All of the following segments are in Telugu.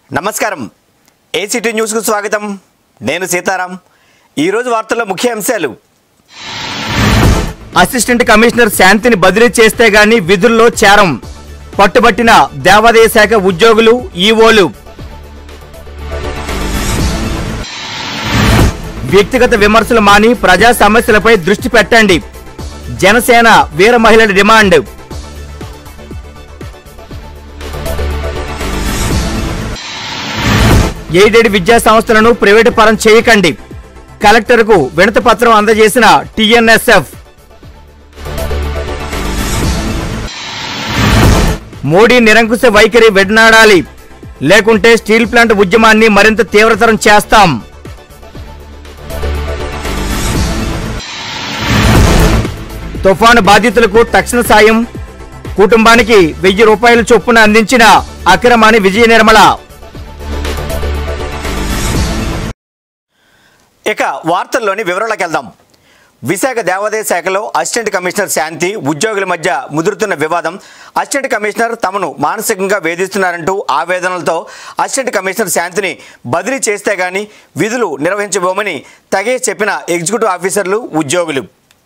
నమస్కారం ఏసీటీ న్యూస్కు స్వాగతం నేను సీతారాం ఈరోజు వార్తల్లో ముఖ్య అంశాలు అసిస్టెంట్ కమిషనర్ శాంతిని బదిలీ చేస్తే గాని విధుల్లో చేరం పట్టుబట్టిన దేవాదాయ శాఖ ఉద్యోగులు ఈవోలు వ్యక్తిగత విమర్శలు మాని ప్రజా సమస్యలపై దృష్టి పెట్టండి జనసేన వీర మహిళల డిమాండ్ ఎయిడెడ్ విద్యా సంస్థలను ప్రైవేటు పరం చేయకండి కలెక్టర్కు వినతి పత్రం అందజేసిన టీఎన్ఎస్ఎఫ్ మోడీ నిరంకుశ వైఖరి వెడనాడాలి లేకుంటే స్టీల్ ప్లాంట్ ఉద్యమాన్ని మరింత తీవ్రతరం చేస్తాం తుఫాను బాధితులకు తక్షణ సాయం కుటుంబానికి వెయ్యి రూపాయల చొప్పున అందించిన అక్రమాని విజయ నిర్మల ఇక వార్తల్లోని వివరాలకు వెళ్దాం విశాఖ దేవాదాయ శాఖలో అసిస్టెంట్ కమిషనర్ శాంతి ఉద్యోగుల మధ్య ముదురుతున్న వివాదం అసిస్టెంట్ కమిషనర్ తమను మానసికంగా వేధిస్తున్నారంటూ ఆవేదనలతో అసిస్టెంట్ కమిషనర్ శాంతిని బదిలీ చేస్తే గాని విధులు నిర్వహించబోమని తగే చెప్పిన ఎగ్జిక్యూటివ్ ఆఫీసర్లు ఉద్యోగులు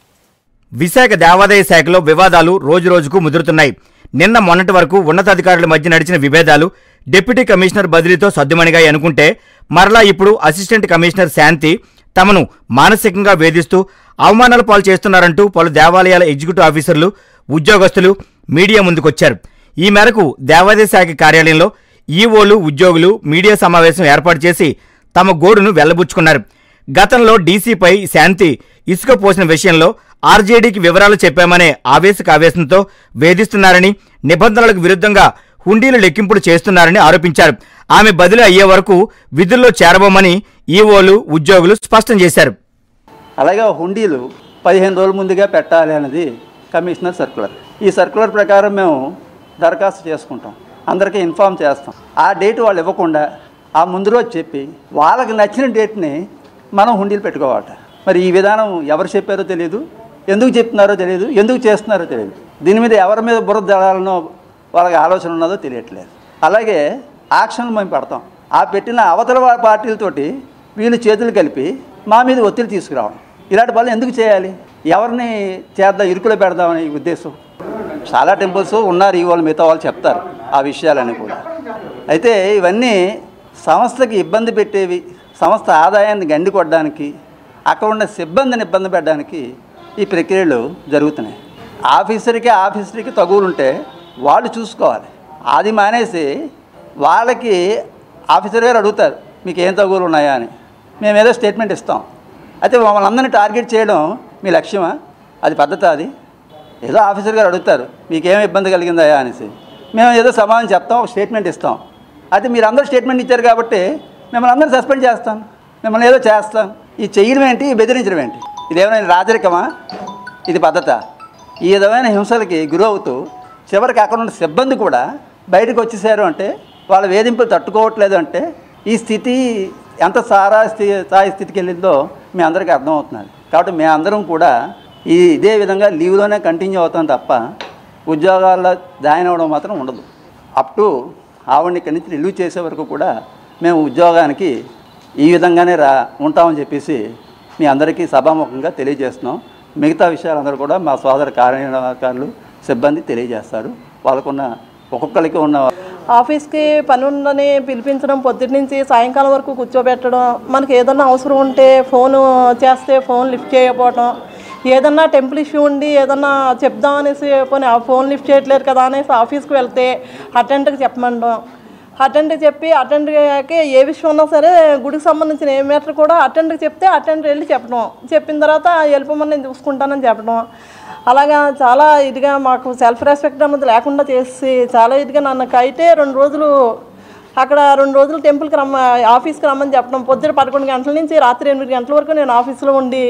విశాఖ దేవాదాయ శాఖలో వివాదాలు రోజురోజుకు ముదురుతున్నాయి నిన్న మొన్నటి వరకు ఉన్నతాధికారుల మధ్య నడిచిన విభేదాలు డిప్యూటీ కమిషనర్ బదిలీతో సద్దుమణిగాయి అనుకుంటే మరలా ఇప్పుడు అసిస్టెంట్ కమిషనర్ శాంతి తమను మానసికంగా వేధిస్తూ అవమానాల పాలు చేస్తున్నారంటూ పలు దేవాలయాల ఎగ్జిక్యూటివ్ ఆఫీసర్లు ఉద్యోగస్తులు మీడియా ముందుకొచ్చారు ఈ మేరకు దేవాదాయ శాఖ కార్యాలయంలో ఈఓలు ఉద్యోగులు మీడియా సమావేశం ఏర్పాటు చేసి తమ గోడును వెల్లబుచ్చుకున్నారు గతంలో డీసీపై శాంతి ఇసుక పోసిన విషయంలో ఆర్జేడీకి వివరాలు చెప్పామనే ఆవేశక ఆవేశంతో వేధిస్తున్నారని నిబంధనలకు విరుద్ధంగా హుండీలు లెక్కింపులు చేస్తున్నారని ఆరోపించారు ఆమె బదిలీ అయ్యే వరకు విధుల్లో చేరబోమని ఈఓలు ఉద్యోగులు స్పష్టం చేశారు అలాగే హుండీలు పదిహేను రోజుల ముందుగా పెట్టాలి అనేది కమిషనర్ సర్కులర్ ఈ సర్కులర్ ప్రకారం మేము దరఖాస్తు చేసుకుంటాం అందరికీ ఇన్ఫామ్ చేస్తాం ఆ డేట్ వాళ్ళు ఇవ్వకుండా ఆ ముందు రోజు చెప్పి వాళ్ళకి నచ్చిన డేట్ని మనం హుండీలు పెట్టుకోవాలట మరి ఈ విధానం ఎవరు చెప్పారో తెలియదు ఎందుకు చెప్తున్నారో తెలియదు ఎందుకు చేస్తున్నారో తెలియదు దీని మీద ఎవరి మీద బురద జడాలనో వాళ్ళకి ఆలోచన ఉన్నదో తెలియట్లేదు అలాగే యాక్షన్లు మేము పెడతాం ఆ పెట్టిన అవతల వా- పార్టీలతోటి వీళ్ళు చేతులు కలిపి మా మీద ఒత్తిడి తీసుకురావడం ఇలాంటి పనులు ఎందుకు చేయాలి ఎవరిని చేద్దాం ఇరుకులో పెడదామని ఉద్దేశం చాలా టెంపుల్స్ ఉన్నారు ఈ వాళ్ళు మిగతా వాళ్ళు చెప్తారు ఆ విషయాలన్నీ కూడా అయితే ఇవన్నీ సంస్థకి ఇబ్బంది పెట్టేవి సంస్థ ఆదాయాన్ని గండి కొట్టడానికి అక్కడ ఉన్న సిబ్బందిని ఇబ్బంది పెట్టడానికి ఈ ప్రక్రియలు జరుగుతున్నాయి ఆఫీసర్కి ఆఫీసర్కి తగువులు ఉంటే వాళ్ళు చూసుకోవాలి అది మానేసి వాళ్ళకి ఆఫీసర్ గారు అడుగుతారు మీకు ఏం తగువులు ఉన్నాయా అని మేము ఏదో స్టేట్మెంట్ ఇస్తాం అయితే మమ్మల్ని అందరినీ టార్గెట్ చేయడం మీ లక్ష్యమా అది పద్ధత అది ఏదో ఆఫీసర్ గారు అడుగుతారు మీకేం ఇబ్బంది కలిగిందా అనేసి మేము ఏదో సమాధానం చెప్తాం ఒక స్టేట్మెంట్ ఇస్తాం అయితే మీరు అందరూ స్టేట్మెంట్ ఇచ్చారు కాబట్టి మిమ్మల్ని అందరూ సస్పెండ్ చేస్తాను మిమ్మల్ని ఏదో చేస్తాను ఈ చెయ్యడం ఏంటి ఈ బెదిరించడం ఏంటి ఇదేమైనా రాజరికమా ఇది పద్ధత ఈ విధమైన హింసలకి గురవుతూ చివరికి అక్కడ ఉన్న సిబ్బంది కూడా బయటకు వచ్చేసారు అంటే వాళ్ళ వేధింపులు తట్టుకోవట్లేదు అంటే ఈ స్థితి ఎంత సారా స్థి స్థాయి స్థితికి వెళ్ళిందో మీ అందరికీ అర్థమవుతున్నది కాబట్టి మేమందరం కూడా ఈ ఇదే విధంగా లీవ్లోనే కంటిన్యూ అవుతాం తప్ప ఉద్యోగాల్లో జాయిన్ అవ్వడం మాత్రం ఉండదు అప్ టు ఆవిడని ఇక్కడి నుంచి రిలీవ్ చేసే వరకు కూడా మేము ఉద్యోగానికి ఈ విధంగానే రా ఉంటామని చెప్పేసి మీ అందరికీ సభాముఖంగా తెలియజేస్తున్నాం మిగతా విషయాలందరూ కూడా మా సోదర కార్యనిర్వాహకారులు సిబ్బంది తెలియజేస్తారు వాళ్ళకున్న ఒక్కొక్కరికి ఉన్న ఆఫీస్కి పని ఉందని పిలిపించడం పొద్దున్న నుంచి సాయంకాలం వరకు కూర్చోబెట్టడం మనకి ఏదన్నా అవసరం ఉంటే ఫోను చేస్తే ఫోన్ లిఫ్ట్ చేయకపోవడం ఏదన్నా టెంపుల్ ఇష్యూ ఉండి ఏదన్నా చెప్దాం అనేసి పోనీ ఆ ఫోన్ లిఫ్ట్ చేయట్లేదు కదా అనేసి ఆఫీస్కి వెళ్తే అటెండర్కి చెప్పమండం అటెండర్కి చెప్పి అటెండర్కి ఏ విషయం ఉన్నా సరే గుడికి సంబంధించిన ఏ మ్యాటర్ కూడా అటెండర్కి చెప్తే అటెండర్ వెళ్ళి చెప్పడం చెప్పిన తర్వాత వెళ్ళిపోమని నేను చూసుకుంటానని చెప్పడం అలాగా చాలా ఇదిగా మాకు సెల్ఫ్ రెస్పెక్ట్ అన్నది లేకుండా చేసి చాలా ఇదిగా నన్ను అయితే రెండు రోజులు అక్కడ రెండు రోజులు టెంపుల్కి రమ్మ ఆఫీస్కి రమ్మని చెప్పడం పొద్దున పదకొండు గంటల నుంచి రాత్రి ఎనిమిది గంటల వరకు నేను ఆఫీస్లో ఉండి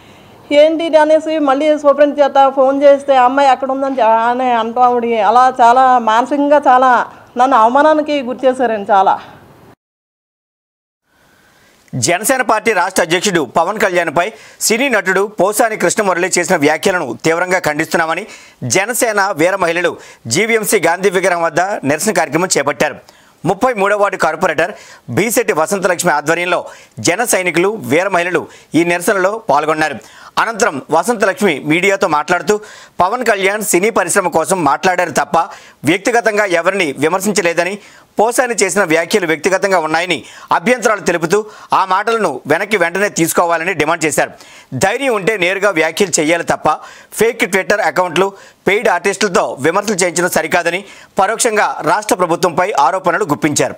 ఏంటి ఇది అనేసి మళ్ళీ సూపరింట్ చేత ఫోన్ చేస్తే అమ్మాయి ఎక్కడ ఉందని చె- అని అంటావుడి అలా చాలా మానసికంగా చాలా నన్ను అవమానానికి గురి చేశారండి చాలా జనసేన పార్టీ రాష్ట్ర అధ్యక్షుడు పవన్ కళ్యాణ్పై సినీ నటుడు పోసాని కృష్ణమురళి చేసిన వ్యాఖ్యలను తీవ్రంగా ఖండిస్తున్నామని జనసేన వీర మహిళలు జీవీఎంసీ గాంధీ విగ్రహం వద్ద నిరసన కార్యక్రమం చేపట్టారు ముప్పై మూడవ వార్డు కార్పొరేటర్ బీసెట్టి వసంతలక్ష్మి ఆధ్వర్యంలో జన సైనికులు వీర మహిళలు ఈ నిరసనలో పాల్గొన్నారు అనంతరం వసంతలక్ష్మి మీడియాతో మాట్లాడుతూ పవన్ కళ్యాణ్ సినీ పరిశ్రమ కోసం మాట్లాడారు తప్ప వ్యక్తిగతంగా ఎవరిని విమర్శించలేదని పోసాని చేసిన వ్యాఖ్యలు వ్యక్తిగతంగా ఉన్నాయని అభ్యంతరాలు తెలుపుతూ ఆ మాటలను వెనక్కి వెంటనే తీసుకోవాలని డిమాండ్ చేశారు ధైర్యం ఉంటే నేరుగా వ్యాఖ్యలు చేయాలి తప్ప ఫేక్ ట్విట్టర్ అకౌంట్లు పెయిడ్ ఆర్టిస్టులతో విమర్శలు చేయించడం సరికాదని పరోక్షంగా రాష్ట్ర ప్రభుత్వంపై ఆరోపణలు గుప్పించారు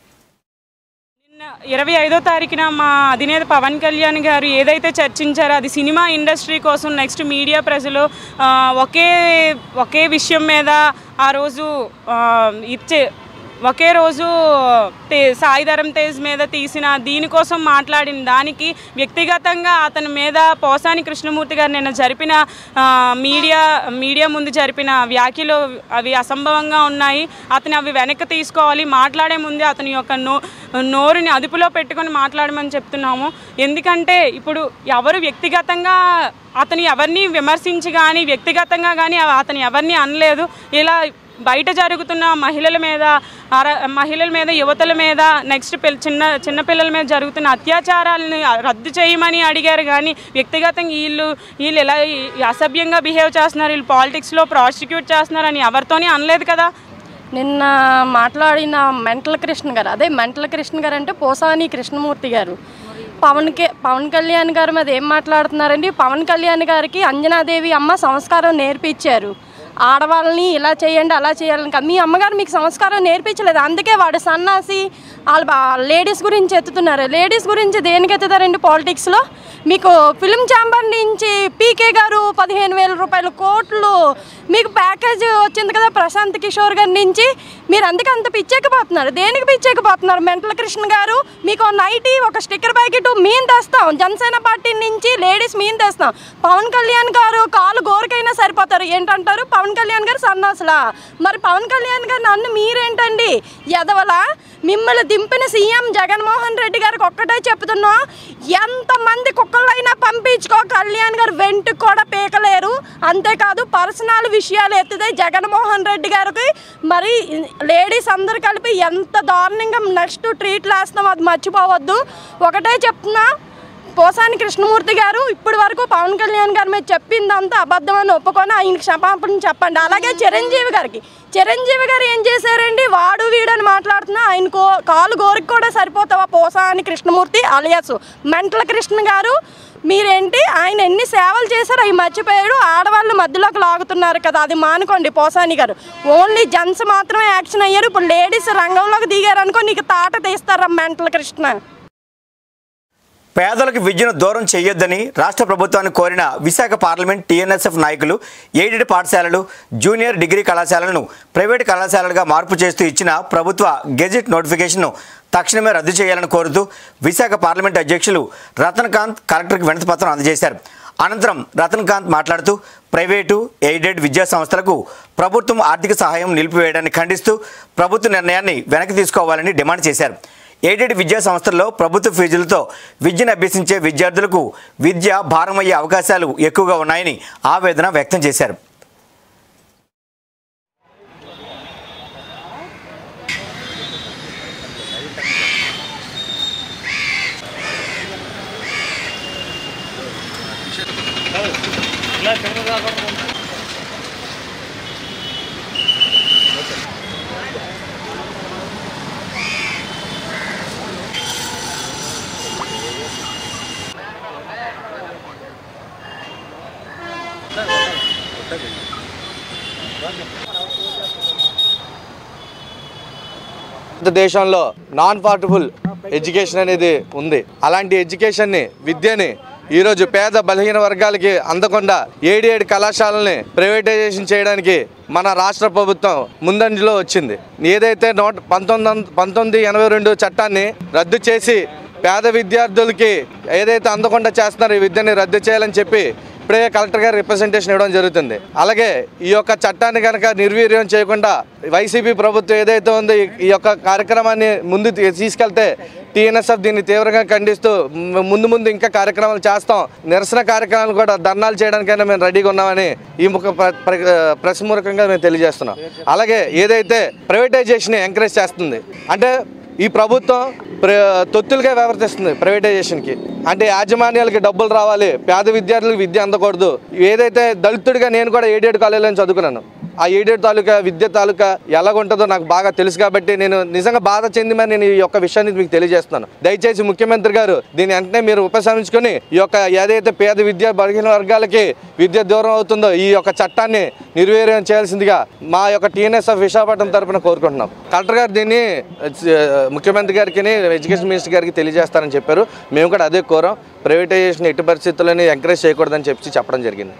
నిన్న ఇరవై ఐదో తారీఖున మా అధినేత పవన్ కళ్యాణ్ గారు ఏదైతే చర్చించారో అది సినిమా ఇండస్ట్రీ కోసం నెక్స్ట్ మీడియా ప్రజలు ఆ, ఒకే ఒకే విషయం మీద ఆ రోజు ఆ, ఇచ్చే ఒకే రోజు తే సాయిధరం తేజ్ మీద తీసిన దీనికోసం మాట్లాడిన దానికి వ్యక్తిగతంగా అతని మీద పోసాని కృష్ణమూర్తి గారు నిన్న జరిపిన ఆ, మీడియా మీడియా ముందు జరిపిన వ్యాఖ్యలు అవి అసంభవంగా ఉన్నాయి అతను అవి వెనక్కి తీసుకోవాలి మాట్లాడే ముందే అతని యొక్క నో నోరుని అదుపులో పెట్టుకొని మాట్లాడమని చెప్తున్నాము ఎందుకంటే ఇప్పుడు ఎవరు వ్యక్తిగతంగా అతను ఎవరిని విమర్శించి కానీ వ్యక్తిగతంగా కానీ అతను ఎవరిని అనలేదు ఇలా బయట జరుగుతున్న మహిళల మీద అర మహిళల మీద యువతల మీద నెక్స్ట్ పిల్ల చిన్న చిన్నపిల్లల మీద జరుగుతున్న అత్యాచారాలను రద్దు చేయమని అడిగారు కానీ వ్యక్తిగతంగా వీళ్ళు వీళ్ళు ఇలా ఈ- అసభ్యంగా బిహేవ్ చేస్తున్నారు వీళ్ళు పాలిటిక్స్లో ప్రాసిక్యూట్ చేస్తున్నారని ఎవరితోని అనలేదు కదా నిన్న మాట్లాడిన మెంటల్ కృష్ణ గారు అదే మెంటల్ కృష్ణ గారు అంటే పోసాని కృష్ణమూర్తి గారు పవన్ కే పవన్ కళ్యాణ్ గారి మీద ఏం మాట్లాడుతున్నారండి పవన్ కళ్యాణ్ గారికి అంజనాదేవి అమ్మ సంస్కారం నేర్పించారు ఆడవాళ్ళని ఇలా చేయండి అలా చేయాలని కాదు. మీ అమ్మగారు మీకు సంస్కారం నేర్పించలేదు అందుకే వాడు సన్నాసి వాళ్ళ లేడీస్ గురించి ఎత్తుతున్నారు లేడీస్ గురించి దేనికి ఎత్తుతారండి పాలిటిక్స్లో మీకు ఫిలిం ఛాంబర్ నుంచి పీకే గారు పదిహేను వేల రూపాయల కోట్లు మీకు ప్యాకేజ్ వచ్చింది కదా ప్రశాంత్ కిషోర్ గారి నుంచి మీరు అందుకే అంత పిచ్చేకపోతున్నారు దేనికి పిచ్చేకపోతున్నారు మెంటల్ కృష్ణ గారు మీకు నైటీ ఒక స్టిక్కర్ ప్యాకెట్ మీన్ తెస్తాం జనసేన పార్టీ నుంచి లేడీస్ మీన్ తెస్తాం పవన్ కళ్యాణ్ గారు కాలు గోరకైనా సరిపోతారు ఏంటంటారు పవన్ కళ్యాణ్ గారు సన్నాసులా మరి పవన్ కళ్యాణ్ గారు నన్ను మీరేంటండి ఎదవలా మిమ్మల్ని దింపిన సీఎం జగన్మోహన్ రెడ్డి గారికి ఒక్కటే చెప్తున్నా ఎంతమంది కుక్కలైనా పంపించుకో కళ్యాణ్ గారు వెంట్రుకు కూడా పీకలేరు అంతేకాదు పర్సనల్ విషయాలు ఎత్తితే జగన్మోహన్ రెడ్డి గారికి మరి లేడీస్ అందరు కలిపి ఎంత దారుణంగా నెక్స్ట్ ట్రీట్లు వేస్తాం అది మర్చిపోవద్దు ఒకటే చెప్తున్నా పోసాని కృష్ణమూర్తి గారు ఇప్పటి వరకు పవన్ కళ్యాణ్ గారి మీద చెప్పిందంతా అబద్ధమని ఒప్పుకొని ఆయనకి క్షమాపణ చెప్పండి అలాగే చిరంజీవి గారికి చిరంజీవి గారు ఏం చేశారండి వాడు వీడని మాట్లాడుతున్నా ఆయన కో కాలు గోరికి కూడా సరిపోతావా పోసాని కృష్ణమూర్తి అలియాస్ మెంటల కృష్ణ గారు మీరేంటి ఆయన ఎన్ని సేవలు చేశారు అవి మర్చిపోయాడు ఆడవాళ్ళు మధ్యలోకి లాగుతున్నారు కదా అది మానుకోండి పోసాని గారు ఓన్లీ జెంట్స్ మాత్రమే యాక్షన్ అయ్యారు ఇప్పుడు లేడీస్ రంగంలోకి దిగారు అనుకో నీకు తాట తీస్తారా మెంటల కృష్ణ పేదలకు విద్యను దూరం చేయొద్దని రాష్ట్ర ప్రభుత్వాన్ని కోరిన విశాఖ పార్లమెంట్ టీఎన్ఎస్ఎఫ్ నాయకులు ఎయిడెడ్ పాఠశాలలు జూనియర్ డిగ్రీ కళాశాలలను ప్రైవేటు కళాశాలలుగా మార్పు చేస్తూ ఇచ్చిన ప్రభుత్వ గెజెట్ నోటిఫికేషన్ను తక్షణమే రద్దు చేయాలని కోరుతూ విశాఖ పార్లమెంట్ అధ్యక్షులు రతన్కాంత్ కలెక్టర్కి వినతిపత్రం అందజేశారు అనంతరం రతన్కాంత్ మాట్లాడుతూ ప్రైవేటు ఎయిడెడ్ విద్యా సంస్థలకు ప్రభుత్వం ఆర్థిక సహాయం నిలిపివేయడాన్ని ఖండిస్తూ ప్రభుత్వ నిర్ణయాన్ని వెనక్కి తీసుకోవాలని డిమాండ్ చేశారు ఎయిడెడ్ విద్యా సంస్థల్లో ప్రభుత్వ ఫీజులతో విద్యను అభ్యసించే విద్యార్థులకు విద్య భారమయ్యే అవకాశాలు ఎక్కువగా ఉన్నాయని ఆవేదన వ్యక్తం చేశారు భారతదేశంలో నాన్ పార్టబుల్ ఎడ్యుకేషన్ అనేది ఉంది అలాంటి ఎడ్యుకేషన్ని విద్యని ఈరోజు పేద బలహీన వర్గాలకి అందకుండా ఏడు ఏడు కళాశాలని ప్రైవేటైజేషన్ చేయడానికి మన రాష్ట్ర ప్రభుత్వం ముందంజలో వచ్చింది ఏదైతే నూట పంతొమ్మిది వంద- పంతొమ్మిది ఎనభై రెండు చట్టాన్ని రద్దు చేసి పేద విద్యార్థులకి ఏదైతే అందకుండా చేస్తున్నారో ఈ విద్యని రద్దు చేయాలని చెప్పి ఇప్పుడే కలెక్టర్ గారు రిప్రజెంటేషన్ ఇవ్వడం జరుగుతుంది అలాగే ఈ యొక్క చట్టాన్ని కనుక నిర్వీర్యం చేయకుండా వైసీపీ ప్రభుత్వం ఏదైతే ఉందో ఈ- ఈ యొక్క కార్యక్రమాన్ని ముందు తీ- తీసుకెళ్తే టీఎన్ఎస్ఎఫ్ దీన్ని తీవ్రంగా ఖండిస్తూ ము- ముందు ముందు ఇంకా కార్యక్రమాలు చేస్తాం నిరసన కార్యక్రమాలు కూడా ధర్నాలు చేయడానికైనా మేము రెడీగా ఉన్నామని ఈ ముఖ ప్ర- ప్ర- ప్రెస్ మూలకంగా మేము తెలియజేస్తున్నాం అలాగే ఏదైతే ప్రైవేటైజేషన్ ఎంకరేజ్ చేస్తుంది అంటే ఈ ప్రభుత్వం ప్ర తొత్తులుగా వ్యవహరిస్తుంది ప్రైవేటైజేషన్కి అంటే యాజమాన్యాలకి డబ్బులు రావాలి పేద విద్యార్థులకు విద్య అందకూడదు ఏదైతే దళితుడిగా నేను కూడా ఏడేడు కాలేజీలో చదువుకున్నాను ఆ ఏడేడు తాలూకా విద్య తాలూకా ఎలాగుంటుందో నాకు బాగా తెలుసు కాబట్టి నేను నిజంగా బాధ చెంది మరి నేను ఈ యొక్క విషయాన్ని మీకు తెలియజేస్తున్నాను దయచేసి ముఖ్యమంత్రి గారు దీని వెంటనే మీరు ఉపసంహరించుకొని ఈ యొక్క ఏదైతే పేద విద్య బలహీన వర్గాలకి విద్య దూరం అవుతుందో ఈ యొక్క చట్టాన్ని నిర్వీర్యం చేయాల్సిందిగా మా యొక్క టీఎన్ఎస్ఎఫ్ విశాఖపట్నం తరపున కోరుకుంటున్నాం కలెక్టర్ గారు దీన్ని ఆ, ముఖ్యమంత్రి గారికి ఎడ్యుకేషన్ మినిస్టర్ గారికి తెలియజేస్తారని చెప్పారు మేము కూడా అదే కోరాం ప్రైవేటైజేషన్ ఎట్టి పరిస్థితులని ఎంకరేజ్ చేయకూడదని చెప్పి చెప్పడం జరిగింది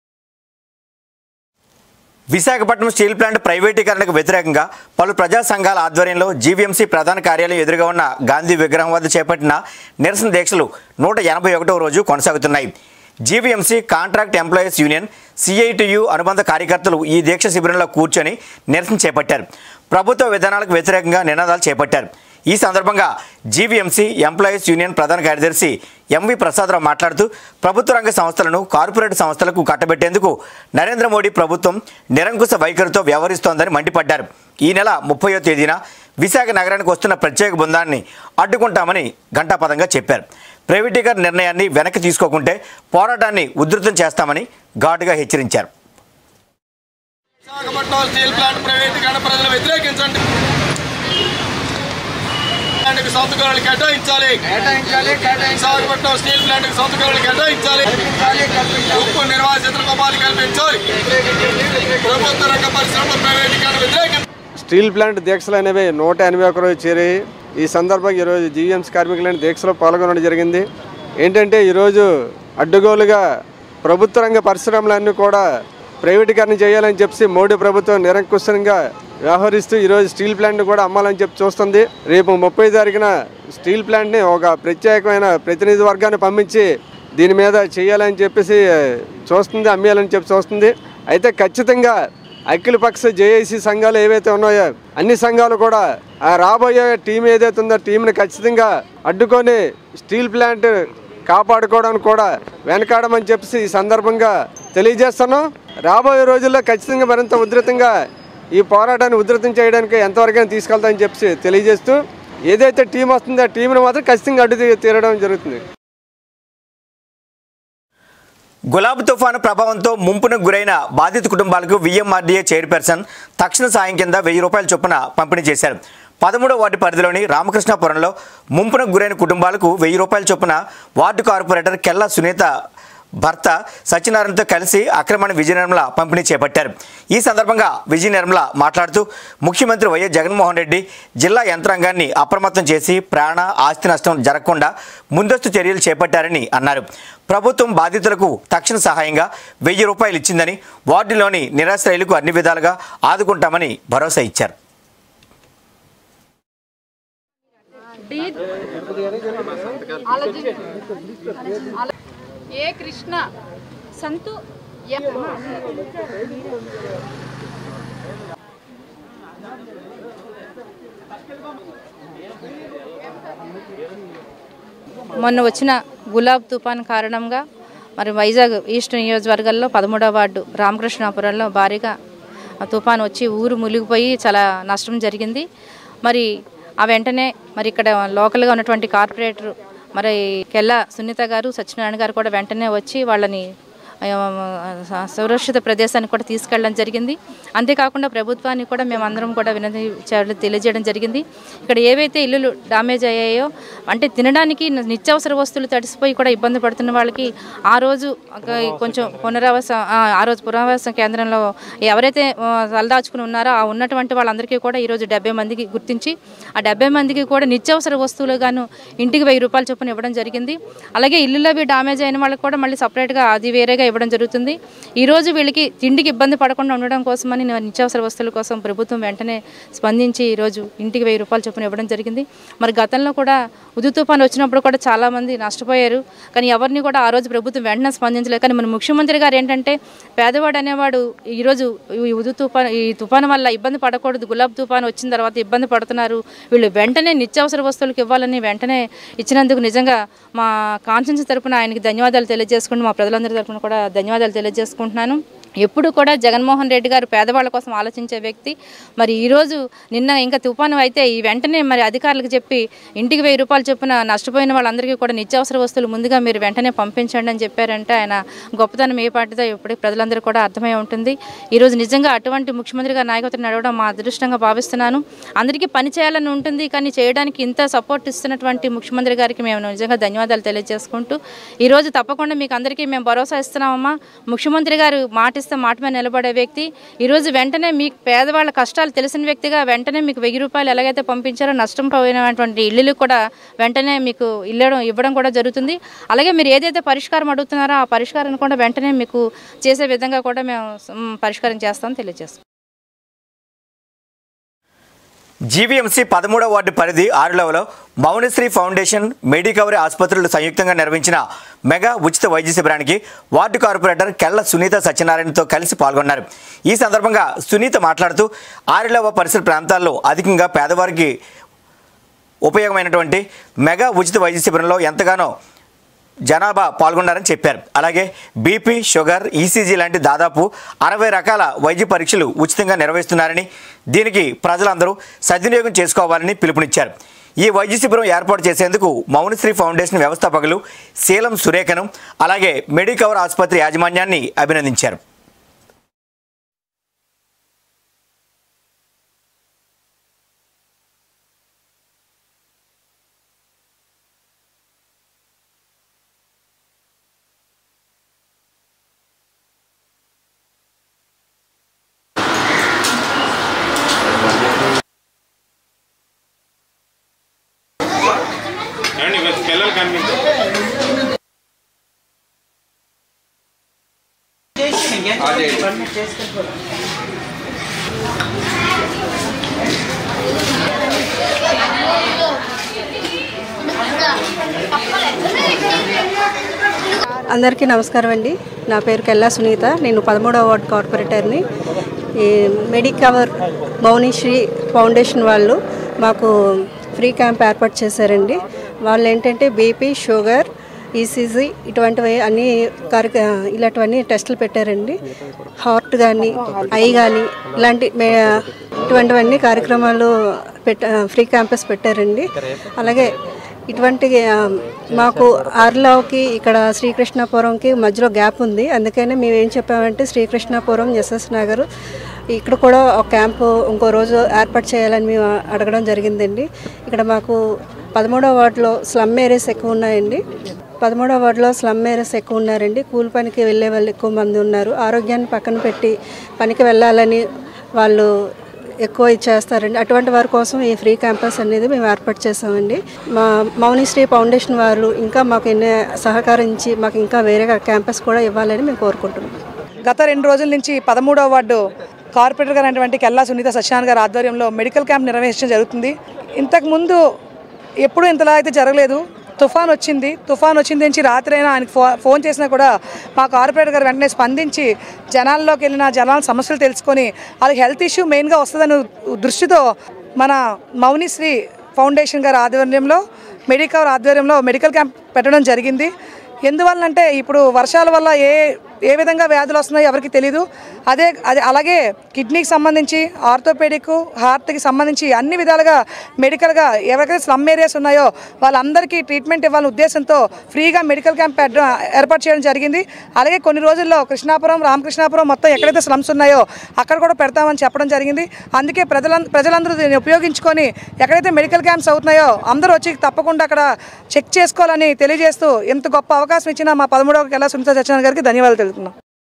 విశాఖపట్నం స్టీల్ ప్లాంట్ ప్రైవేటీకరణకు వ్యతిరేకంగా పలు ప్రజా సంఘాల ఆధ్వర్యంలో జీవీఎంసీ ప్రధాన కార్యాలయం ఎదురుగా ఉన్న గాంధీ విగ్రహం వద్ద చేపట్టిన నిరసన దీక్షలు నూట ఎనభై ఒకటవ రోజు కొనసాగుతున్నాయి GVMC contract employees union CITU అనుబంధ కార్యకర్తలు ఈ దీక్ష శిబిరంలో కూర్చొని నిరసన చేపట్టారు ప్రభుత్వ విధానాలకు వ్యతిరేకంగా నినాదాలు చేపట్టారు ఈ సందర్భంగా జీవీఎంసీ ఎంప్లాయీస్ యూనియన్ ప్రధాన కార్యదర్శి ఎంవి ప్రసాదరావు మాట్లాడుతూ ప్రభుత్వ రంగ సంస్థలను కార్పొరేట్ సంస్థలకు కట్టబెట్టేందుకు నరేంద్ర మోడీ ప్రభుత్వం నిరంకుశ వైఖరితో వ్యవహరిస్తోందని మండిపడ్డారు ఈ నెల ముప్పయో తేదీన విశాఖ నగరానికి వస్తున్న ప్రత్యేక బృందాన్ని అడ్డుకుంటామని ఘంటాపదంగా చెప్పారు ప్రైవేటీకరణ నిర్ణయాన్ని వెనక్కి తీసుకోకుంటే పోరాటాన్ని ఉధృతం చేస్తామని ఘాటుగా హెచ్చరించారు విశాఖపట్నం స్టీల్ ప్లాంట్ ప్రైవేటీకరణ ప్రజలు వ్యతిరేకించండి ప్లాంట్కి సంతకాలు కేటాయించాలి విశాఖపట్నం స్టీల్ ప్లాంట్కి సంతకాలు కేటాయించాలి ఉప్పు నిర్వాసితులకు ఉపాధి కల్పించాలి ప్రభుత్వ రంగ పరిశ్రమల ప్రైవేటీకరణ వ్యతిరేకించాలి స్టీల్ ప్లాంట్ దీక్షలు అనేవి నూట ఎనభై ఒక రోజు చేరాయి ఈ సందర్భంగా ఈరోజు జీఎంసీ కార్మికులైన దీక్షలో పాల్గొనడం జరిగింది ఏంటంటే ఈరోజు అడ్డుగోలుగా ప్రభుత్వ రంగ పరిశ్రమలన్నీ కూడా ప్రైవేటీకరణ చేయాలని చెప్పి మోడీ ప్రభుత్వం నిరంకుశంగా వ్యవహరిస్తూ ఈరోజు స్టీల్ ప్లాంట్ని కూడా అమ్మాలని చెప్పి చూస్తుంది రేపు ముప్పై తారీఖున స్టీల్ ప్లాంట్ని ఒక ప్రత్యేకమైన ప్రతినిధి వర్గాన్ని పంపించి దీని మీద చేయాలని చెప్పేసి చూస్తుంది అమ్మేయాలని చెప్పి చూస్తుంది అయితే ఖచ్చితంగా అఖిలపక్ష జేఏసీ సంఘాలు ఏవైతే ఉన్నాయో అన్ని సంఘాలు కూడా ఆ రాబోయే టీం ఏదైతే ఉందో టీంని ఖచ్చితంగా అడ్డుకొని స్టీల్ ప్లాంట్ కాపాడుకోవడానికి కూడా వెనకాడమని చెప్పేసి ఈ సందర్భంగా తెలియజేస్తాను రాబోయే రోజుల్లో ఖచ్చితంగా మరింత ఉధృతంగా ఈ పోరాటాన్ని ఉధృతం చేయడానికి ఎంతవరకైనా తీసుకెళ్తామని చెప్పి తెలియజేస్తూ ఏదైతే టీం వస్తుందో ఆ టీంని మాత్రం ఖచ్చితంగా అడ్డు తీ- తీరడం జరుగుతుంది గులాబ్ తుఫాను ప్రభావంతో ముంపునకు గురైన బాధిత కుటుంబాలకు విఎంఆర్డీఏ చైర్పర్సన్ తక్షణ సాయం కింద వెయ్యి రూపాయల చొప్పున పంపిణీ చేశారు పదమూడవ వార్డు పరిధిలోని రామకృష్ణాపురంలో ముంపునకు గురైన కుటుంబాలకు వెయ్యి రూపాయల చొప్పున వార్డు కార్పొరేటర్ కెల్లా సునీత భర్త సత్యనారాయణతో కలిసి అక్రమణ విజయ నిర్మల పంపిణీ చేపట్టారు ఈ సందర్భంగా విజయ నిర్మల మాట్లాడుతూ ముఖ్యమంత్రి వైఎస్ జగన్మోహన్ రెడ్డి జిల్లా యంత్రాంగాన్ని అప్రమత్తం చేసి ప్రాణ ఆస్తి నష్టం జరగకుండా ముందస్తు చర్యలు చేపట్టారని అన్నారు ప్రభుత్వం బాధితులకు తక్షణ సహాయంగా వెయ్యి రూపాయలు ఇచ్చిందని వార్డులోని నిరాశ్రయులకు అన్ని విధాలుగా ఆదుకుంటామని భరోసా ఇచ్చారు ఏ కృష్ణ సంతు మొన్న వచ్చిన గులాబ్ తుఫాన్ కారణంగా మరి వైజాగ్ ఈస్ట్ నియోజకవర్గాల్లో పదమూడవ వార్డు రామకృష్ణాపురంలో భారీగా ఆ తుఫాన్ వచ్చి ఊరు మునిగిపోయి చాలా నష్టం జరిగింది మరి ఆ వెంటనే మరి ఇక్కడ లోకల్గా ఉన్నటువంటి కార్పొరేటర్ మరి కెల్ల సునీత గారు సత్యనారాయణ గారు కూడా వెంటనే వచ్చి వాళ్ళని ఆ, సురక్షిత ప్రదేశానికి కూడా తీసుకెళ్ళడం జరిగింది అంతేకాకుండా ప్రభుత్వానికి కూడా మేమందరం కూడా వినతి చేయడం- తెలియజేయడం జరిగింది ఇక్కడ ఏవైతే ఇల్లులు డామేజ్ అయ్యాయో అంటే తినడానికి నిత్యావసర వస్తువులు తడిసిపోయి కూడా ఇబ్బంది పడుతున్న వాళ్ళకి ఆ రోజు ఒక కొంచెం పునరావాస ఆ ఆ రోజు పునరావాస కేంద్రంలో ఎవరైతే ఆ, తలదాచుకుని ఉన్నారో ఆ ఉన్నటువంటి వాళ్ళందరికీ కూడా ఈరోజు డెబ్బై మందికి గుర్తించి ఆ డెబ్బై మందికి కూడా నిత్యావసర వస్తువులు గాను ఇంటికి వెయ్యి రూపాయలు చొప్పున ఇవ్వడం జరిగింది అలాగే ఇల్లులు అవి డామేజ్ అయిన వాళ్ళకి కూడా మళ్ళీ సపరేట్గా అది వేరేగా ఇవ్వడం జరుగుతుంది ఈరోజు వీళ్ళకి తిండికి ఇబ్బంది పడకుండా ఉండడం కోసమని నేను నిత్యావసర వస్తువుల కోసం ప్రభుత్వం వెంటనే స్పందించి ఈరోజు ఇంటికి వెయ్యి రూపాయలు చొప్పున ఇవ్వడం జరిగింది మరి గతంలో కూడా ఉదు తుఫాన్ వచ్చినప్పుడు కూడా చాలామంది నష్టపోయారు కానీ ఎవరిని కూడా ఆ రోజు ప్రభుత్వం వెంటనే స్పందించలేదు కానీ మన ముఖ్యమంత్రి గారు ఏంటంటే పేదవాడు అనేవాడు ఈరోజు ఈ ఉదు తుఫాన్ ఈ తుఫాను వల్ల ఇబ్బంది పడకూడదు గులాబ్ తుఫాన్ వచ్చిన తర్వాత ఇబ్బంది పడుతున్నారు వీళ్ళు వెంటనే నిత్యావసర వస్తువులకు ఇవ్వాలని వెంటనే ఇచ్చినందుకు నిజంగా మా కాన్షియన్స్ తరపున ఆయనకి ధన్యవాదాలు తెలియజేసుకుంటూ మా ప్రజలందరి తరపున కూడా ధన్యవాదాలు తెలియజేసుకుంటున్నాను ఎప్పుడు కూడా జగన్మోహన్ రెడ్డి గారు పేదవాళ్ళ కోసం ఆలోచించే వ్యక్తి మరి ఈరోజు నిన్న ఇంకా తుఫాను అయితే ఈ వెంటనే మరి అధికారులకు చెప్పి ఇంటికి వెయ్యి రూపాయలు చొప్పున నష్టపోయిన వాళ్ళందరికీ కూడా నిత్యావసర వస్తువులు ముందుగా మీరు వెంటనే పంపించండి అని చెప్పారంటే ఆయన గొప్పతనం ఏ పాటిదో ఎప్పుడు ప్రజలందరూ కూడా అర్థమై ఉంటుంది ఈరోజు నిజంగా అటువంటి ముఖ్యమంత్రి గారి నాయకత్వం నడవడం మా అదృష్టంగా భావిస్తున్నాను అందరికీ పని చేయాలని ఉంటుంది కానీ చేయడానికి ఇంత సపోర్ట్ ఇస్తున్నటువంటి ముఖ్యమంత్రి గారికి మేము నిజంగా ధన్యవాదాలు తెలియజేసుకుంటూ ఈరోజు తప్పకుండా మీకు అందరికీ మేము భరోసా ఇస్తున్నామమ్మా ముఖ్యమంత్రి గారు మాట ఇస్తే మాట మీద నిలబడే వ్యక్తి ఈరోజు వెంటనే మీకు పేదవాళ్ళ కష్టాలు తెలిసిన వ్యక్తిగా వెంటనే మీకు వెయ్యి రూపాయలు ఎలాగైతే పంపించారో నష్టం పోయినటువంటి ఇల్లులు కూడా వెంటనే మీకు ఇల్లడం ఇవ్వడం కూడా జరుగుతుంది అలాగే మీరు ఏదైతే పరిష్కారం అడుగుతున్నారో ఆ పరిష్కారాన్ని కూడా వెంటనే మీకు చేసే విధంగా కూడా మేము మ్, పరిష్కారం చేస్తామని తెలియజేస్తాం జీవీఎంసీ పదమూడవ వార్డు పరిధి ఆరులవలో మౌనశ్రీ ఫౌండేషన్ మెడికవరీ ఆసుపత్రులు సంయుక్తంగా నిర్వహించిన మెగా ఉచిత వైద్య శిబిరానికి వార్డు కార్పొరేటర్ కెళ్ల సునీత సత్యనారాయణతో కలిసి పాల్గొన్నారు ఈ సందర్భంగా సునీత మాట్లాడుతూ ఆరులవ పరిసర ప్రాంతాల్లో అధికంగా పేదవారికి ఉపయోగమైనటువంటి మెగా ఉచిత వైద్య శిబిరంలో ఎంతగానో జనాభా పాల్గొన్నారని చెప్పారు అలాగే బీపీ షుగర్ ఈసీజీ లాంటి దాదాపు అరవై రకాల వైద్య పరీక్షలు ఉచితంగా నిర్వహిస్తున్నారని దీనికి ప్రజలందరూ సద్వినియోగం చేసుకోవాలని పిలుపునిచ్చారు ఈ వైద్య శిబిరం ఏర్పాటు చేసేందుకు మౌనశ్రీ ఫౌండేషన్ వ్యవస్థాపకులు శీలం సురేఖను అలాగే మెడికవర్ ఆసుపత్రి యాజమాన్యాన్ని అభినందించారు అందరికీ నమస్కారం అండి నా పేరు కెల్లా సునీత నేను పదమూడవ వార్డ్ కార్పొరేటర్ని ఈ మెడికవర్ మౌనిశ్రీ ఫౌండేషన్ వాళ్ళు మాకు ఫ్రీ క్యాంప్ ఏర్పాటు చేశారండి వాళ్ళు ఏంటంటే బీపీ షుగర్ ఈసీజీ ఇటువంటివి అన్ని కార్య ఇలాంటివన్నీ టెస్టులు పెట్టారండి హార్ట్ కానీ ఐ కానీ ఇలాంటి మే ఇటువంటివన్నీ కార్యక్రమాలు పెట్ట ఫ్రీ క్యాంపస్ పెట్టారండి అలాగే ఇటువంటి ఆ, మాకు ఆర్లావ్కి ఇక్కడ శ్రీకృష్ణాపురంకి మధ్యలో గ్యాప్ ఉంది అందుకనే మేము ఏం చెప్పామంటే శ్రీకృష్ణాపురం ఎస్ఎస్ నగర్ ఇక్కడ కూడా ఒక క్యాంపు ఇంకో రోజు ఏర్పాటు చేయాలని మేము అడగడం జరిగిందండి ఇక్కడ మాకు పదమూడవ వార్డులో స్లమ్ ఏరియాస్ ఎక్కువ ఉన్నాయండి పదమూడవ వార్డులో స్లమ్ ఏరియాస్ ఎక్కువ ఉన్నారండి కూలి పనికి వెళ్ళే వాళ్ళు ఎక్కువ మంది ఉన్నారు ఆరోగ్యాన్ని పక్కన పెట్టి పనికి వెళ్ళాలని వాళ్ళు ఎక్కువ ఇచ్చేస్తారండి అటువంటి వారి కోసం ఈ ఫ్రీ క్యాంపస్ అనేది మేము ఏర్పాటు చేసామండి మా మౌనిశ్రీ ఫౌండేషన్ వారు ఇంకా మాకు ఎన్నో సహకరించి మాకు ఇంకా వేరే క్యాంపస్ కూడా ఇవ్వాలని మేము కోరుకుంటున్నాం గత రెండు రోజుల నుంచి పదమూడవ వార్డు కార్పొరేటర్ గారు అయినటువంటి కెల్లా సునీత సత్యాన్ గారి ఆధ్వర్యంలో మెడికల్ క్యాంప్ నిర్వహించడం జరుగుతుంది ఇంతకుముందు ఎప్పుడూ ఇంతలా అయితే జరగలేదు తుఫాన్ వచ్చింది తుఫాన్ వచ్చింది నుంచి రాత్రి అయినా ఆయనకు ఫో ఫోన్ చేసినా కూడా మా కార్పొరేటర్ గారు వెంటనే స్పందించి జనాల్లోకి వెళ్ళిన జనాల సమస్యలు తెలుసుకొని వాళ్ళకి హెల్త్ ఇష్యూ మెయిన్గా వస్తుందనే దృష్టితో మన మౌనిశ్రీ ఫౌండేషన్ గారి ఆధ్వర్యంలో మెడికవర్ ఆధ్వర్యంలో మెడికల్ క్యాంప్ పెట్టడం జరిగింది ఎందువల్లంటే ఇప్పుడు వర్షాల వల్ల ఏ ఏ విధంగా వ్యాధులు వస్తున్నాయో ఎవరికి తెలియదు అదే అదే అలాగే కిడ్నీకి సంబంధించి ఆర్థోపెడిక్ హార్ట్కి సంబంధించి అన్ని విధాలుగా మెడికల్గా ఎవరికైతే స్లమ్ ఏరియాస్ ఉన్నాయో వాళ్ళందరికీ ట్రీట్మెంట్ ఇవ్వాలనే ఉద్దేశంతో ఫ్రీగా మెడికల్ క్యాంప్ పెట్ట- ఏర్పాటు చేయడం జరిగింది అలాగే కొన్ని రోజుల్లో కృష్ణాపురం రామకృష్ణాపురం మొత్తం ఎక్కడైతే స్లమ్స్ ఉన్నాయో అక్కడ కూడా పెడతామని చెప్పడం జరిగింది అందుకే ప్రజల ప్రజలందరూ దీన్ని ఉపయోగించుకొని ఎక్కడైతే మెడికల్ క్యాంప్స్ అవుతున్నాయో అందరూ వచ్చి తప్పకుండా అక్కడ చెక్ చేసుకోవాలని తెలియజేస్తూ ఇంత గొప్ప అవకాశం ఇచ్చిన మా పదమూడవ కెల్లా సునీత సత్యనారాయణ గారికి ధన్యవాదాలు తెలుపుతున్నాం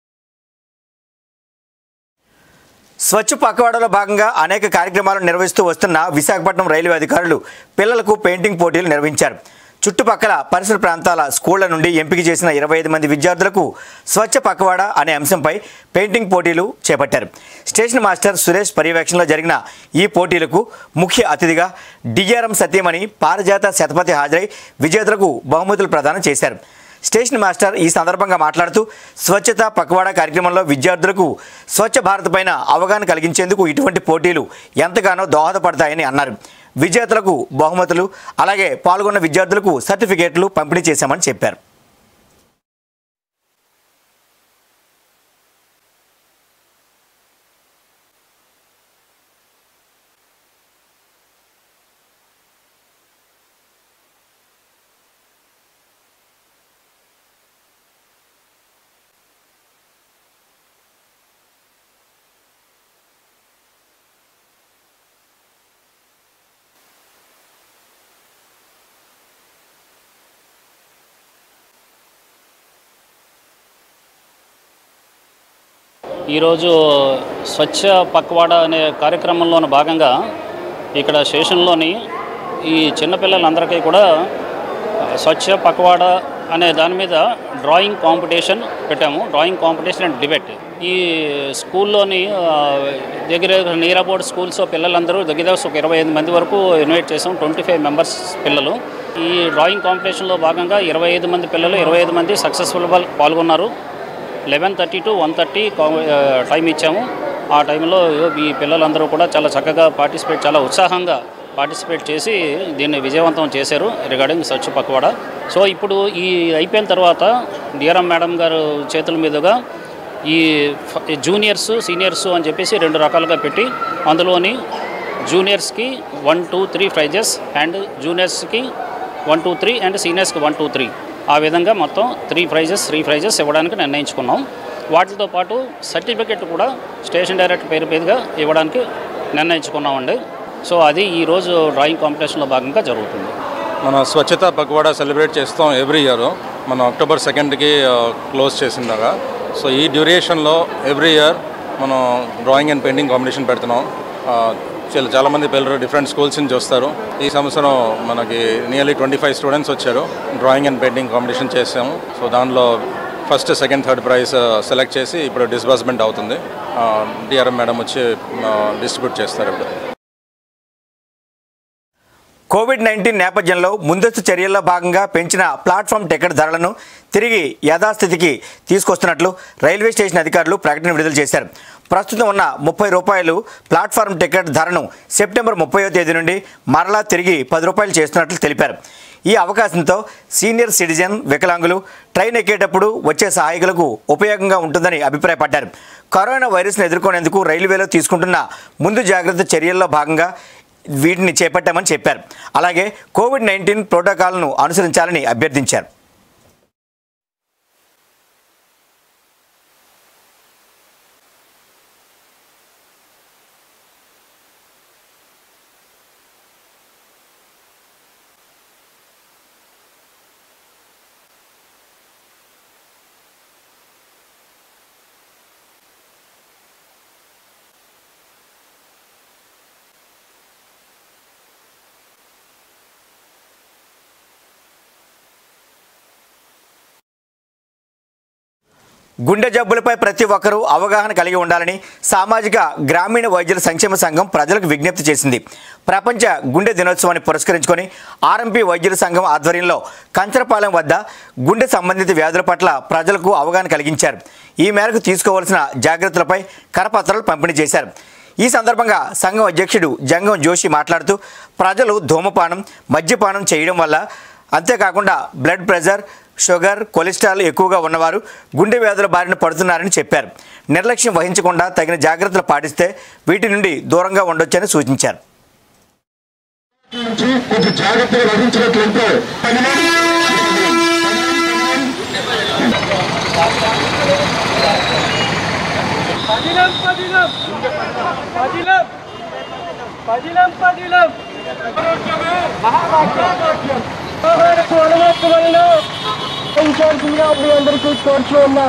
స్వచ్ఛ పక్కవాడలో భాగంగా అనేక కార్యక్రమాలు నిర్వహిస్తూ వస్తున్న విశాఖపట్నం రైల్వే అధికారులు పిల్లలకు పెయింటింగ్ పోటీలు నిర్వహించారు చుట్టుపక్కల పరిసర ప్రాంతాల స్కూళ్ల నుండి ఎంపిక చేసిన ఇరవై ఐదు మంది విద్యార్థులకు స్వచ్ఛ పక్కవాడ అనే అంశంపై పెయింటింగ్ పోటీలు చేపట్టారు స్టేషన్ మాస్టర్ సురేష్ పర్యవేక్షణలో జరిగిన ఈ పోటీలకు ముఖ్య అతిథిగా డిఆర్ఎం సత్యమణి పారిజాత శతపథి హాజరై విజేతలకు బహుమతులు ప్రదానం చేశారు స్టేషన్ మాస్టర్ ఈ సందర్భంగా మాట్లాడుతూ స్వచ్ఛత పక్వాడా కార్యక్రమంలో విద్యార్థులకు స్వచ్ఛ భారత్ పైన అవగాహన కలిగించేందుకు ఇటువంటి పోటీలు ఎంతగానో దోహదపడతాయని అన్నారు విజేతలకు బహుమతులు అలాగే పాల్గొన్న విద్యార్థులకు సర్టిఫికేట్లు పంపిణీ చేశామని చెప్పారు ఈరోజు స్వచ్ఛ పక్వాడ అనే కార్యక్రమంలోని భాగంగా ఇక్కడ స్టేషన్లోని ఈ చిన్నపిల్లలందరికీ కూడా స్వచ్ఛ పక్వాడ అనే దాని మీద డ్రాయింగ్ కాంపిటీషన్ పెట్టాము డ్రాయింగ్ కాంపిటీషన్ అండ్ డిబేట్ ఈ స్కూల్లోని ఆ, దగ్గర నియర్ అబౌట్ స్కూల్స్ పిల్లలందరూ దగ్గర దగ్గర ఒక ఇరవై ఐదు మంది వరకు ఇన్వైట్ చేసాం ట్వంటీ ఫైవ్ మెంబర్స్ పిల్లలు ఈ డ్రాయింగ్ కాంపిటీషన్లో భాగంగా ఇరవై ఐదు మంది పిల్లలు ఇరవై ఐదు మంది సక్సెస్ఫుల్ పాల్గొన్నారు eleven thirty to one thirty time ఇచ్చాము ఆ టైంలో ఈ పిల్లలందరూ కూడా చాలా చక్కగా పార్టిసిపేట్ చాలా ఉత్సాహంగా పార్టిసిపేట్ చేసి దీన్ని విజయవంతం చేశారు రిగార్డింగ్ స్వచ్ఛ పక్వాడ సో ఇప్పుడు ఈ అయిపోయిన తర్వాత డిఆర్ఎం మేడం గారు చేతుల మీదుగా ఈ ఫ- జూనియర్స్ సీనియర్స్ అని చెప్పేసి రెండు రకాలుగా పెట్టి అందులోని జూనియర్స్కి one two three prizes and జూనియర్స్కి వన్ టూ త్రీ అండ్ సీనియర్స్కి వన్ టూ త్రీ ఆ విధంగా మొత్తం త్రీ ప్రైజెస్ త్రీ ప్రైజెస్ ఇవ్వడానికి నిర్ణయించుకున్నాం వాటితో పాటు సర్టిఫికెట్ కూడా స్టేషన్ డైరెక్టర్ పేరు మీదుగా ఇవ్వడానికి నిర్ణయించుకున్నామండి సో అది ఈరోజు డ్రాయింగ్ కాంపిటీషన్లో భాగంగా జరుగుతుంది మన స్వచ్ఛత పక్వాడా సెలబ్రేట్ చేస్తాం ఎవ్రీ ఇయర్ మనం అక్టోబర్ సెకండ్కి క్లోజ్ చేసిందాగా సో ఈ డ్యూరేషన్లో ఎవ్రీ ఇయర్ మనం డ్రాయింగ్ అండ్ పెయింటింగ్ కాంపిటీషన్ పెడుతున్నాం ఆ, చాలా చాలామంది పిల్లలు డిఫరెంట్ స్కూల్స్ నుంచి వస్తారు ఈ సంవత్సరం మనకి నియర్లీ ట్వంటీ ఫైవ్ స్టూడెంట్స్ వచ్చారు డ్రాయింగ్ అండ్ పెయింటింగ్ కాంపిటీషన్ చేసాము సో దానిలో first second third prize select చేసి ఇప్పుడు డిస్బర్స్మెంట్ అవుతుంది డిఆర్ఎం మేడం వచ్చి డిస్ట్రిబ్యూట్ చేస్తారు ఇప్పుడు కోవిడ్ నైన్టీన్ నేపథ్యంలో ముందస్తు చర్యల్లో భాగంగా పెంచిన ప్లాట్ఫామ్ టికెట్ ధరలను తిరిగి యథాస్థితికి తీసుకొస్తున్నట్లు రైల్వే స్టేషన్ అధికారులు ప్రకటన విడుదల చేశారు ప్రస్తుతం ఉన్న ముప్పై రూపాయలు ప్లాట్ఫామ్ టికెట్ ధరను సెప్టెంబర్ ముప్పయో తేదీ నుండి మరలా తిరిగి పది రూపాయలు చేస్తున్నట్లు తెలిపారు ఈ అవకాశంతో సీనియర్ సిటిజన్ వికలాంగులు ట్రైన్ ఎక్కేటప్పుడు వచ్చే సహాయకులకు ఉపయోగంగా ఉంటుందని అభిప్రాయపడ్డారు కరోనా వైరస్ను ఎదుర్కొనేందుకు రైల్వేలో తీసుకుంటున్న ముందు జాగ్రత్త చర్యల్లో భాగంగా వీటిని చేపట్టామని చెప్పారు అలాగే కోవిడ్ నైన్టీన్ ప్రోటోకాల్ను అనుసరించాలని అభ్యర్థించారు గుండె జబ్బులపై ప్రతి ఒక్కరూ అవగాహన కలిగి ఉండాలని సామాజిక గ్రామీణ వైద్యుల సంక్షేమ సంఘం ప్రజలకు విజ్ఞప్తి చేసింది ప్రపంచ గుండె దినోత్సవాన్ని పురస్కరించుకొని ఆర్ఎంపీ వైద్యుల సంఘం ఆధ్వర్యంలో కంచరపాలెం వద్ద గుండె సంబంధిత వ్యాధుల పట్ల ప్రజలకు అవగాహన కలిగించారు ఈ మేరకు తీసుకోవాల్సిన జాగ్రత్తలపై కరపత్రాలు పంపిణీ చేశారు ఈ సందర్భంగా సంఘం అధ్యక్షుడు జంగం జోషి మాట్లాడుతూ ప్రజలు ధూమపానం మద్యపానం చేయడం వల్ల అంతేకాకుండా బ్లడ్ ప్రెషర్ షుగర్ కొలెస్ట్రాల్ ఎక్కువగా ఉన్నవారు గుండె వ్యాధుల బారిన పడుతున్నారని చెప్పారు నిర్లక్ష్యం వహించకుండా తగిన జాగ్రత్తలు పాటిస్తే వీటి నుండి దూరంగా ఉండొచ్చని సూచించారు కొంచెం జాగ్రత్తగా వహించినట్లయితే పదిలం పదిలం పదిలం పదిలం పదిలం మహావాక్యం ఆహారపు అలవాటు వల్ల పెంచాల్సిందిగా మీ అందరికీ కోరుచు ఉన్నా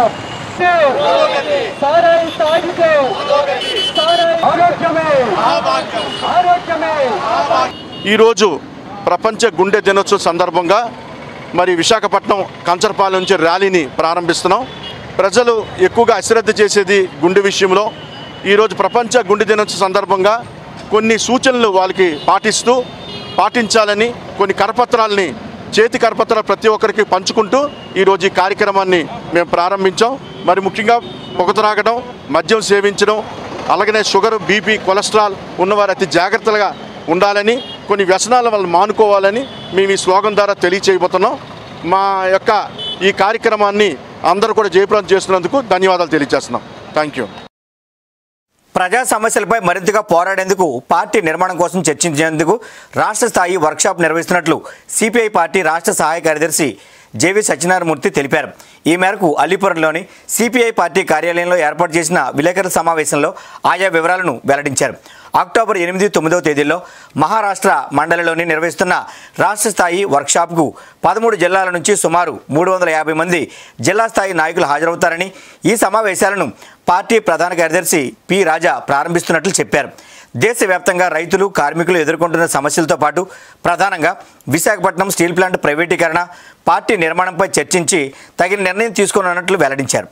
సారాయి తాగితే సారాయి ఆరోగ్యమే ఆరోగ్యమే ఈరోజు ప్రపంచ గుండె దినోత్సవం సందర్భంగా మరి విశాఖపట్నం కంచరపాలెం నుంచి ర్యాలీని ప్రారంభిస్తున్నాం ప్రజలు ఎక్కువగా అశ్రద్ధ చేసేది గుండె విషయంలో ఈరోజు ప్రపంచ గుండె దినోత్సవ సందర్భంగా కొన్ని సూచనలు వాళ్ళకి పాటిస్తూ పాటించాలని కొన్ని కరపత్రాలని చేతి కరపత్రాలు ప్రతి ఒక్కరికి పంచుకుంటూ ఈరోజు ఈ కార్యక్రమాన్ని మేము ప్రారంభించాం మరి ముఖ్యంగా పొగ త్రాగడం మద్యం సేవించడం అలాగనే షుగర్ బీపీ కొలెస్ట్రాల్ ఉన్నవారు అతి జాగ్రత్తగా ఉండాలని కొన్ని వ్యసనాల వాళ్ళు మానుకోవాలని మేము ఈ స్లోగన్ ద్వారా తెలియచేయబోతున్నాం మా యొక్క ఈ కార్యక్రమాన్ని అందరూ కూడా జయప్రదం చేస్తున్నందుకు ధన్యవాదాలు తెలియజేస్తున్నాం థ్యాంక్ యూ ప్రజా సమస్యలపై మరింతగా పోరాడేందుకు పార్టీ నిర్మాణం కోసం చర్చించేందుకు రాష్ట్ర స్థాయి వర్క్షాప్ నిర్వహిస్తున్నట్లు సిపిఐ పార్టీ రాష్ట్ర సహాయ కార్యదర్శి జేవి సత్యనారాయణమూర్తి తెలిపారు ఈ మేరకు అలీపురంలోని సిపిఐ పార్టీ కార్యాలయంలో ఏర్పాటు చేసిన విలేకరుల సమావేశంలో ఆయా వివరాలను వెల్లడించారు అక్టోబర్ ఎనిమిది తొమ్మిదవ తేదీల్లో మహారాష్ట్ర మండలిలోని నిర్వహిస్తున్న రాష్ట్ర స్థాయి వర్క్షాప్కు పదమూడు జిల్లాల నుంచి సుమారు మూడు వందల యాభై మంది జిల్లా స్థాయి నాయకులు హాజరవుతారని ఈ సమావేశాలను పార్టీ ప్రధాన కార్యదర్శి పి రాజా ప్రారంభిస్తున్నట్లు చెప్పారు దేశవ్యాప్తంగా రైతులు కార్మికులు ఎదుర్కొంటున్న సమస్యలతో పాటు ప్రధానంగా విశాఖపట్నం స్టీల్ ప్లాంట్ ప్రైవేటీకరణ పార్టీ నిర్మాణంపై చర్చించి తగిన నిర్ణయం తీసుకోనున్నట్లు వెల్లడించారు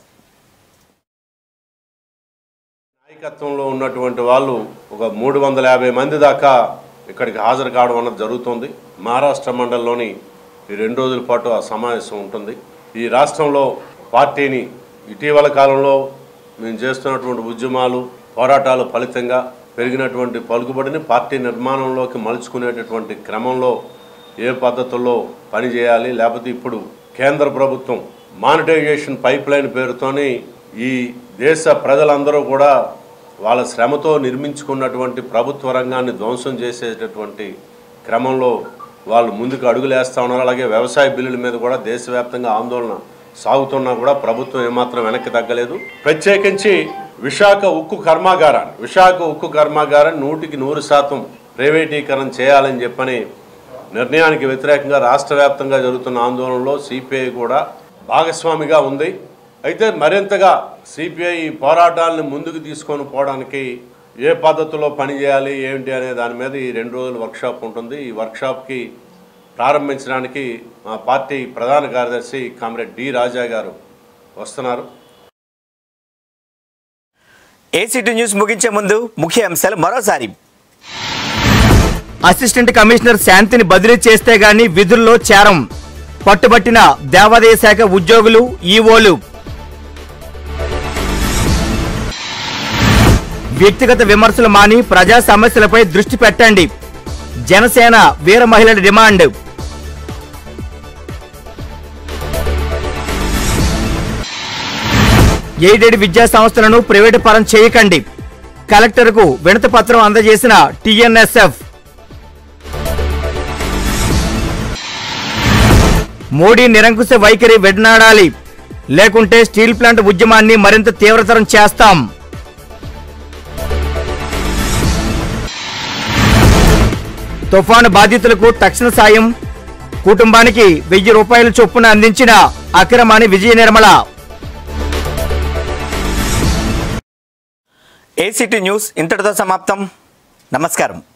నాయకత్వంలో ఉన్నటువంటి వాళ్ళు ఒక మూడు వందల యాభై మంది దాకా ఇక్కడికి హాజరు కావడం అన్నది జరుగుతుంది మహారాష్ట్ర మండలంలోని ఈ రెండు రోజుల పాటు ఆ సమావేశం ఉంటుంది ఈ రాష్ట్రంలో పార్టీని ఇటీవల కాలంలో మేము చేస్తున్నటువంటి ఉద్యమాలు పోరాటాలు ఫలితంగా పెరిగినటువంటి పలుకుబడిని పార్టీ నిర్మాణంలోకి మలుచుకునేటటువంటి క్రమంలో ఏ పద్ధతుల్లో పనిచేయాలి లేకపోతే ఇప్పుడు కేంద్ర ప్రభుత్వం మానిటైజేషన్ పైప్ లైన్ పేరుతోని ఈ దేశ ప్రజలందరూ కూడా వాళ్ళ శ్రమతో నిర్మించుకున్నటువంటి ప్రభుత్వ రంగాన్ని ధ్వంసం చేసేటటువంటి క్రమంలో వాళ్ళు ముందుకు అడుగులేస్తా ఉన్నారు అలాగే వ్యవసాయ బిల్లుల మీద కూడా దేశవ్యాప్తంగా ఆందోళన సాగుతున్నా కూడా ప్రభుత్వం ఏమాత్రం వెనక్కి తగ్గలేదు ప్రత్యేకించి విశాఖ ఉక్కు కర్మాగారాన్ని విశాఖ ఉక్కు కర్మాగారాన్ని నూటికి నూరు శాతం ప్రైవేటీకరణ చేయాలని చెప్పని నిర్ణయానికి వ్యతిరేకంగా రాష్ట్ర వ్యాప్తంగా జరుగుతున్న ఆందోళనలో సిపిఐ కూడా భాగస్వామిగా ఉంది అయితే మరింతగా సిపిఐ ఈ పోరాటాలను ముందుకు తీసుకొని పోవడానికి ఏ పద్ధతిలో పనిచేయాలి ఏంటి అనే దాని మీద ఈ రెండు రోజుల వర్క్షాప్ ఉంటుంది ఈ వర్క్షాప్కి ప్రారంభించడానికి మా పార్టీ ప్రధాన కార్యదర్శి కామ్రేడ్ డి రాజా గారు వస్తున్నారు ఏసీటీ న్యూస్ ముగించే ముందు ముఖ్య అంశాలు మరోసారి అసిస్టెంట్ కమిషనర్ శాంతిని బదిలీ చేస్తే గాని విధుల్లో చేరం పట్టుబట్టిన దేవాదాయ శాఖ ఉద్యోగులు ఈవోలు వ్యక్తిగత విమర్శలు మాని ప్రజా సమస్యలపై దృష్టి పెట్టండి జనసేన వీర మహిళల డిమాండ్ ఎయిడెడ్ విద్యా సంస్థలను ప్రైవేటు పరం చేయకండి కలెక్టర్కు వినతి పత్రం అందజేసిన టీఎన్ఎస్ఎఫ్ మోడీ నిరంకుశ వైఖరి వెడనాడాలి లేకుంటే స్టీల్ ప్లాంట్ ఉద్యమాన్ని మరింత తీవ్రతరం చేస్తాం తుఫాను బాధితులకు తక్షణ సాయం కుటుంబానికి వెయ్యి రూపాయల చొప్పున అందించిన అక్రమాని విజయ నిర్మల ఏసీటీ న్యూస్ ఇంతటితో సమాప్తం నమస్కారం